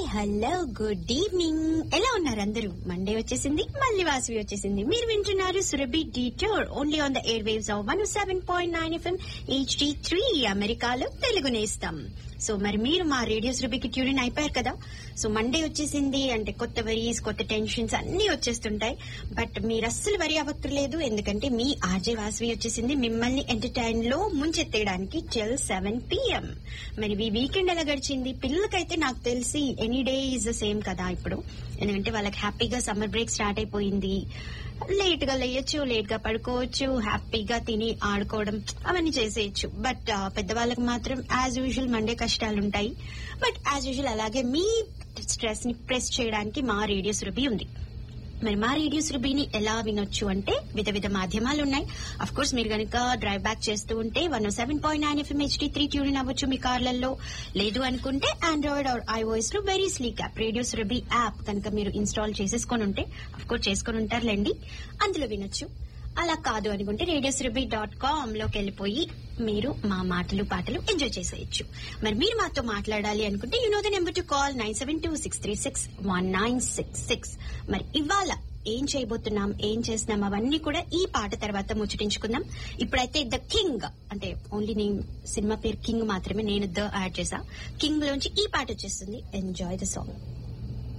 hello good evening ఎలా ఉన్నారు అందరూ మండే వచ్చేసింది మళ్ళీ వాసవి వచ్చేసింది మీరు వింటున్నారు సురభి డీటోర్ only on the air waves of one seven point nine FM HD three అమెరికాలో తెలుగు నేస్తాం సో మరి మీరు మా రేడియో సురభికి ట్యూన్ అయిపోయారు కదా సో మండే వచ్చేసింది అంటే కొత్త వరీస్ కొత్త టెన్షన్స్ అన్ని వచ్చేస్తుంటాయి బట్ మీరు అస్సలు వరి అవ్వక్కర్లేదు ఎందుకంటే మీ ఆర్జే వాసవి వచ్చేసింది మిమ్మల్ని ఎంటర్టైన్ లో ముంచెత్తేయడానికి టిల్ సెవెన్ పిఎం మరి ఈ వీకెండ్ ఎలా గడిచింది పిల్లలకైతే నాకు తెలిసి any day is the same కదా ఇప్పుడు ఎందుకంటే వాళ్ళకి హ్యాపీగా సమ్మర్ బ్రేక్ స్టార్ట్ అయిపోయింది లేట్ గా లేయొచ్చు లేట్ గా పడుకోవచ్చు హ్యాపీగా తిని ఆడుకోవడం అవన్నీ చేసేయచ్చు బట్ పెద్దవాళ్ళకి మాత్రం యాజ్ యూజువల్ మండే కష్టాలు ఉంటాయి బట్ యాజ్ యూజువల్ అలాగే మీ స్ట్రెస్ ని ప్రెస్ చేయడానికి మా రేడియో సురభి ఉంది మరి మా రేడియో సురభిని ఎలా వినొచ్చు అంటే వివిధ విధ మాధ్యమాలు ఉన్నాయి అఫ్ కోర్స్ మీరు కనుక డ్రైవ్ బ్యాక్ చేస్తూ ఉంటే one seven point nine FM HD three tune అవ్వచ్చు మీ కార్లలో లేదు అనుకుంటే ఆండ్రాయిడ్ ఆర్ ఐఓఎస్ లో very sleek app radio Surabhi app కనుక మీరు ఇన్స్టాల్ చేసేసుకొని ఉంటే అఫ్ కోర్స్ చేసుకొని ఉంటారులేండి అందులో వినొచ్చు అలా కాదు అనుకుంటే రేడియో సురభి డాట్ కామ్ లోకి వెళ్ళిపోయి మీరు మా మాటలు పాటలు ఎంజాయ్ చేసేయచ్చు మరి మీరు మాతో మాట్లాడాలి అనుకుంటే you know the number to call nine seven two six three six one nine six six మరి ఇవాళ ఏం చేయబోతున్నాం ఏం చేస్తున్నాం అవన్నీ కూడా ఈ పాట తర్వాత ముచ్చటించుకుందాం ఇప్పుడైతే ద కింగ్ అంటే ఓన్లీ నేను సినిమా పేరు కింగ్ మాత్రమే నేను ద యాడ్ చేసా కింగ్ లోంచి ఈ పాట వచ్చేస్తుంది ఎంజాయ్ ద సాంగ్